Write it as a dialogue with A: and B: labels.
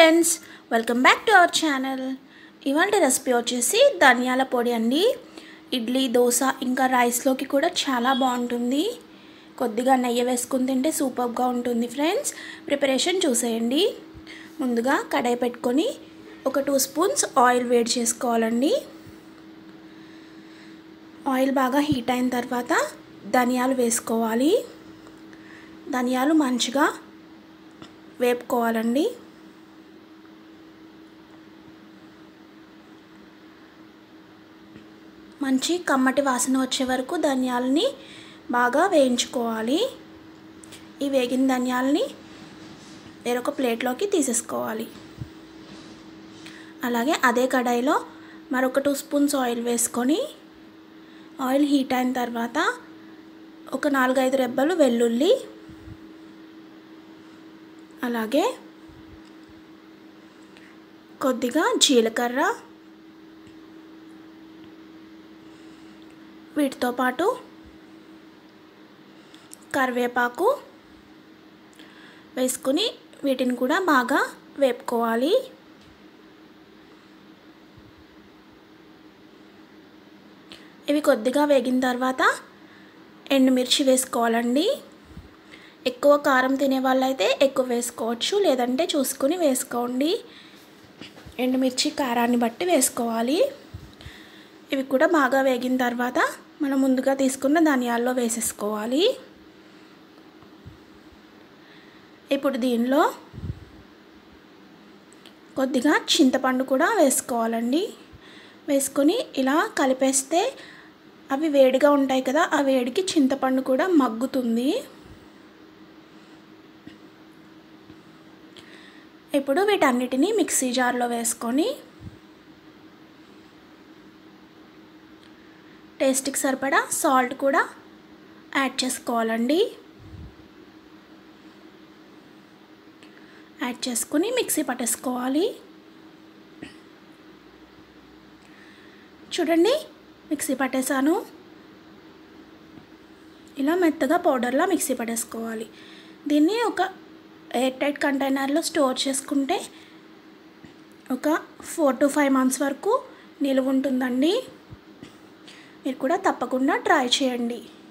A: friends welcome back to our channel ఇవాళ recipe వచ్చేసి ధనియాల పొడి అండి ఇడ్లీ దోశ ఇంకా రైస్లోకి కూడా చాలా బాగుంటుంది కొద్దిగా నెయ్యి వేసుకుని తింటే సూపర్గా ఉంటుంది ఫ్రెండ్స్ ప్రిపరేషన్ చూసేయండి ముందుగా కడాయి పెట్టుకొని ఒక టూ స్పూన్స్ ఆయిల్ వేడి చేసుకోవాలండి ఆయిల్ బాగా హీట్ అయిన తర్వాత ధనియాలు వేసుకోవాలి ధనియాలు మంచిగా వేపుకోవాలండి మంచి కమ్మటి వాసన వచ్చే వరకు ధనియాలని బాగా వేయించుకోవాలి ఈ వేగిన ధనియాలని వేరొక ప్లేట్లోకి తీసేసుకోవాలి అలాగే అదే కడాయిలో మరొక టూ స్పూన్స్ ఆయిల్ వేసుకొని ఆయిల్ హీట్ అయిన తర్వాత ఒక నాలుగైదు రెబ్బలు వెల్లుల్లి అలాగే కొద్దిగా జీలకర్ర వీటితో పాటు కరివేపాకు వేసుకుని వీటిని కూడా బాగా వేపుకోవాలి ఇవి కొద్దిగా వేగిన తర్వాత ఎండుమిర్చి వేసుకోవాలండి ఎక్కువ కారం తినే వాళ్ళైతే ఎక్కువ వేసుకోవచ్చు లేదంటే చూసుకుని వేసుకోండి ఎండుమిర్చి కారాన్ని బట్టి వేసుకోవాలి ఇవి కూడా బాగా వేగిన తర్వాత మనం ముందుగా తీసుకున్న ధనియాల్లో వేసేసుకోవాలి ఇప్పుడు దీనిలో కొద్దిగా చింతపండు కూడా వేసుకోవాలండి వేసుకొని ఇలా కలిపేస్తే అవి వేడిగా ఉంటాయి కదా ఆ వేడికి చింతపండు కూడా మగ్గుతుంది ఇప్పుడు వీటన్నిటిని మిక్సీ జార్లో వేసుకొని టేస్ట్కి సరిపడా సాల్ట్ కూడా యాడ్ చేసుకోవాలండి యాడ్ చేసుకుని మిక్సీ పట్టేసుకోవాలి చూడండి మిక్సీ పట్టేశాను ఇలా మెత్తగా పౌడర్లా మిక్సీ పట్టేసుకోవాలి దీన్ని ఒక ఎయిర్ టైట్ కంటైనర్లో స్టోర్ చేసుకుంటే ఒక ఫోర్ టు ఫైవ్ మంత్స్ వరకు నిలువ ఉంటుందండి మీరు కూడా తప్పకుండా ట్రై చేయండి